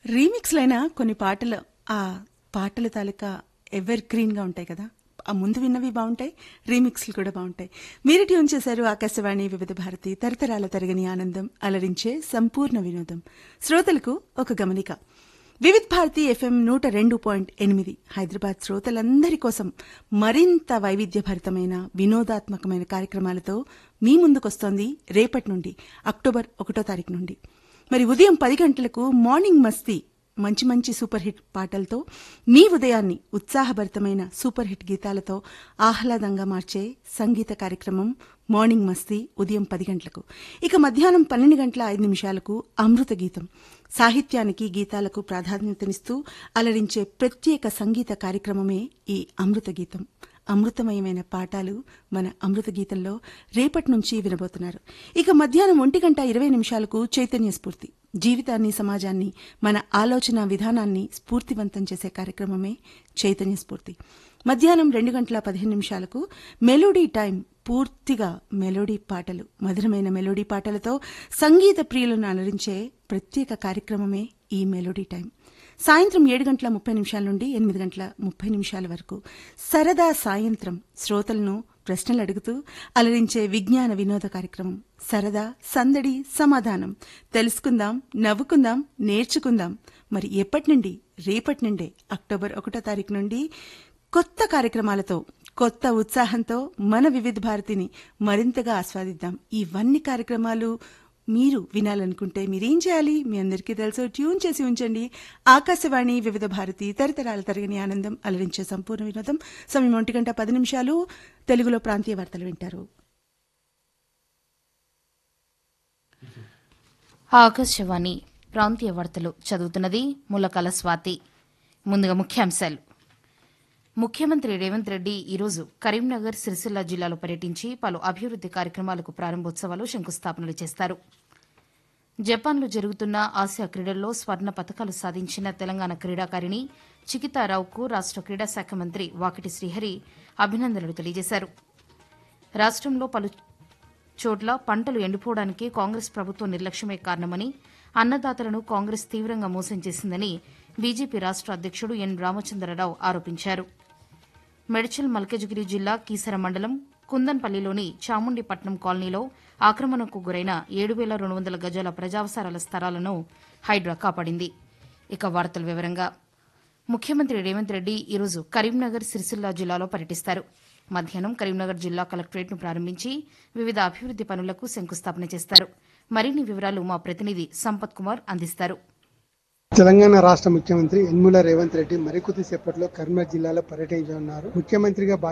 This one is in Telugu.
రీమిక్స్లైన కొన్ని పాటలు ఆ పాటల తాలూకా ఎవర్ గ్రీన్ గా ఉంటాయి కదా ఆ ముందు విన్నవి బాగుంటాయి రీమిక్స్లు కూడా బాగుంటాయి మీరు ట్యూన్ చేశారు ఆకాశవాణి వివిధ భారతి తరతరాల తరగని ఆనందం అలరించే సంపూర్ణ వినోదం శ్రోతలకు ఒక గమనిక వివిధ్ భారతి ఎఫ్ఎం నూట రెండు పాయింట్ ఎనిమిది హైదరాబాద్ శ్రోతలందరి కోసం మరింత వైవిధ్యభరితమైన వినోదాత్మకమైన కార్యక్రమాలతో మీ ముందుకొస్తోంది రేపటి నుండి అక్టోబర్ ఒకటో తారీఖు నుండి మరి ఉదయం పది గంటలకు మార్నింగ్ మస్తీ మంచి మంచి సూపర్ హిట్ పాటలతో మీ ఉదయాన్ని ఉత్సాహభరితమైన సూపర్ హిట్ గీతాలతో ఆహ్లాదంగా మార్చే సంగీత కార్యక్రమం మార్నింగ్ మస్తీ ఉదయం పది గంటలకు ఇక మధ్యాహ్నం పన్నెండు గంటల ఐదు నిమిషాలకు అమృత గీతం సాహిత్యానికి గీతాలకు ప్రాధాన్యతనిస్తూ అలరించే ప్రత్యేక సంగీత కార్యక్రమమే ఈ అమృత గీతం అమృతమయమైన పాఠాలు మన అమృత గీతంలో రేపటి నుంచి వినబోతున్నారు ఇక మధ్యాహ్నం ఒంటి గంట ఇరవై నిమిషాలకు చైతన్య స్ఫూర్తి జీవితాన్ని సమాజాన్ని మన ఆలోచన విధానాన్ని స్ఫూర్తివంతం చేసే కార్యక్రమమే చైతన్య స్ఫూర్తి మధ్యాహ్నం రెండు గంటల పదిహేను నిమిషాలకు మెలోడీ టైం పూర్తిగా మెలోడీ పాటలు మధురమైన మెలోడీ పాటలతో సంగీత ప్రియులను అలరించే ప్రత్యేక కార్యక్రమమే ఈ మెలోడీ టైం సాయంత్రం ఏడు గంటల ముప్పై నిమిషాల నుండి ఎనిమిది గంటల ముప్పై నిమిషాల వరకు సరదా సాయంత్రం శ్రోతలను ప్రశ్నలు అడుగుతూ అలరించే విజ్ఞాన వినోద కార్యక్రమం సరదా సందడి సమాధానం తెలుసుకుందాం నవ్వుకుందాం నేర్చుకుందాం మరి ఎప్పటి నుండి రేపటి నుండే అక్టోబర్ ఒకటో తారీఖు నుండి కొత్త కార్యక్రమాలతో కొత్త ఉత్సాహంతో మన వివిధ భారతిని మరింతగా ఆస్వాదిద్దాం ఇవన్నీ కార్యక్రమాలు మీరు వినాలనుకుంటే మీరేం చేయాలి మీ అందరికీ తెలుసు ట్యూన్ చేసి ఉంచండి ఆకాశవాణి వివిధ భారతి తరతరాల తరగని ఆనందం అలరించే సంపూర్ణ వినోదం సమయం ఒంటి గంట పది నిమిషాలు తెలుగులో ప్రాంతీయ వార్తలు వింటారు ఆకాశవాణి ప్రాంతీయ వార్తలు చదువుతున్నది ములకల స్వాతి ముందుగా ముఖ్యాంశాలు ముఖ్యమంత్రి రేవంత్ రెడ్డి ఈరోజు కరీంనగర్ సిరిసిల్ల జిల్లాలో పర్యటించి పలు అభివృద్ది కార్యక్రమాలకు ప్రారంభోత్సవాలు శంకుస్థాపనలు చేస్తారు జపాన్లో జరుగుతున్న ఆసియా క్రీడల్లో స్వర్ణ పతకాలు సాధించిన తెలంగాణ క్రీడాకారిణి చికితారావుకు రాష్ట క్రీడా శాఖ మంత్రి వాకిటి శ్రీహరి అభినందనలు తెలియజేశారు రాష్టంలో పలు చోట్ల పంటలు ఎండిపోవడానికి కాంగ్రెస్ ప్రభుత్వం నిర్లక్ష్యమే కారణమని అన్నదాతలను కాంగ్రెస్ తీవ్రంగా మోసం చేసిందని బీజేపీ రాష్ట అధ్యక్షుడు ఎన్ రామచంద్రరావు ఆరోపించారు మెడ్చల్ మల్కజ్గిరి జిల్లా కీసర మండలం కుందన్పల్లిలోని చాముండిపట్నం కాలనీలో ఆక్రమణకు గురైన ఏడు వేల రెండు వందల గజాల ప్రజావసరాల స్థలాలను హైడ్రా కాపాడింది ఇక వార్తల వివరంగా ముఖ్యమంత్రి రేవంత్ రెడ్డి ఈరోజు కరీంనగర్ సిరిసిల్ల జిల్లాలో పర్యటిస్తారు మధ్యాహ్నం కరీంనగర్ జిల్లా కలెక్టరేట్ను ప్రారంభించి వివిధ అభివృద్ది పనులకు శంకుస్థాపన చేస్తారు మరిన్ని వివరాలు మా ప్రతినిధి సంపత్ కుమార్ అందిస్తారు తెలంగాణ రాష్ట్ర ముఖ్యమంత్రి యన్ముల రేవంత్ రెడ్డి మరికొద్ది సేపట్లో కరీంనగర్ జిల్లాలో పర్యటించనున్నారు ముఖ్యమంత్రిగా